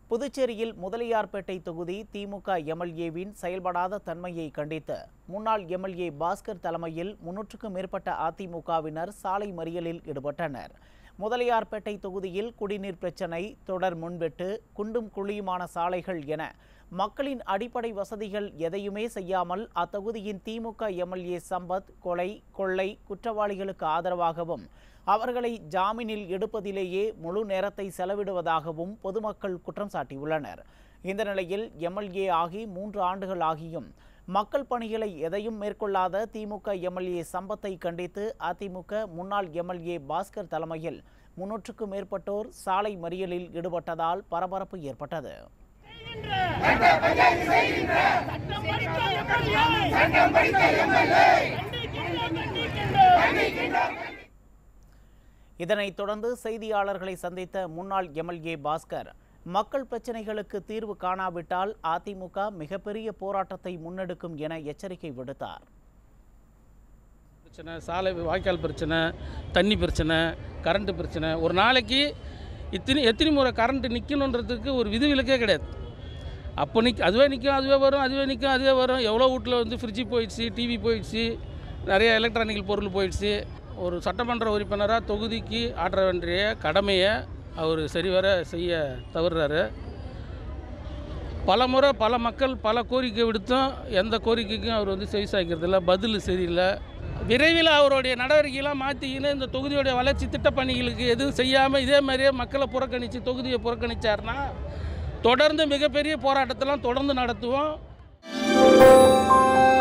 புதுச்சேரியில் முதலியார்பேட்டை தொகுதி திமுக எம்எல்ஏவின் செயல்படாத தன்மையை கண்டித்து முன்னாள் எம்எல்ஏ பாஸ்கர் தலைமையில் முன்னூற்றுக்கும் மேற்பட்ட அதிமுகவினர் சாலை மறியலில் ஈடுபட்டனர் முதலியார்பேட்டை தொகுதியில் குடிநீர் பிரச்சினை தொடர் முன்வெட்டு குண்டும் குழியுமான சாலைகள் என மக்களின் அடிப்படை வசதிகள் எதையுமே செய்யாமல் அத்தொகுதியின் திமுக எம்எல்ஏ சம்பத் கொலை கொள்ளை குற்றவாளிகளுக்கு ஆதரவாகவும் அவர்களை ஜாமீனில் எடுப்பதிலேயே முழு நேரத்தை செலவிடுவதாகவும் பொதுமக்கள் குற்றம் சாட்டியுள்ளனர் இந்த நிலையில் எம்எல்ஏ ஆகி மூன்று ஆண்டுகள் ஆகியும் மக்கள் பணிகளை எதையும் மேற்கொள்ளாத திமுக எம்எல்ஏ சம்பத்தை கண்டித்து அதிமுக முன்னாள் எம்எல்ஏ பாஸ்கர் தலைமையில் முன்னூற்றுக்கும் மேற்பட்டோர் சாலை மறியலில் ஈடுபட்டதால் பரபரப்பு ஏற்பட்டது இதனைத் தொடர்ந்து செய்தியாளர்களை சந்தித்த முன்னாள் எம்எல்ஏ பாஸ்கர் மக்கள் பிரச்சினைகளுக்கு தீர்வு காணாவிட்டால் அதிமுக மிகப்பெரிய போராட்டத்தை முன்னெடுக்கும் என எச்சரிக்கை விடுத்தார் பிரச்சனை சாலை வாய்க்கால் பிரச்சனை தண்ணி பிரச்சனை கரண்ட்டு பிரச்சனை ஒரு நாளைக்கு இத்தனை எத்தனை முறை கரண்ட்டு நிற்கணுன்றதுக்கு ஒரு விதிவிலக்கே கிடையாது அப்போ நிற்க அதுவே நிற்கும் அதுவே வரும் அதுவே நிற்கும் அதுவே வரும் எவ்வளோ வீட்டில் வந்து ஃப்ரிட்ஜு போயிடுச்சு டிவி போயிடுச்சு நிறைய எலக்ட்ரானிக்கல் பொருள் போயிடுச்சு ஒரு சட்டமன்ற உறுப்பினராக தொகுதிக்கு ஆற்ற வேண்டிய கடமையை அவர் சரிவர செய்ய தவறுறாரு பல முறை பல மக்கள் பல கோரிக்கை விடுத்தும் எந்த கோரிக்கைக்கும் அவர் வந்து செவி சாய்க்கிறதில்ல பதில் சரியில்லை விரைவில் அவருடைய நடவடிக்கையெல்லாம் மாற்றிக்கின்னு இந்த தொகுதியோடைய வளர்ச்சி திட்டப்பணிகளுக்கு எதுவும் செய்யாமல் இதே மாதிரியே மக்களை புறக்கணித்து தொகுதியை புறக்கணிச்சார்னா தொடர்ந்து மிகப்பெரிய போராட்டத்தெல்லாம் தொடர்ந்து நடத்துவோம்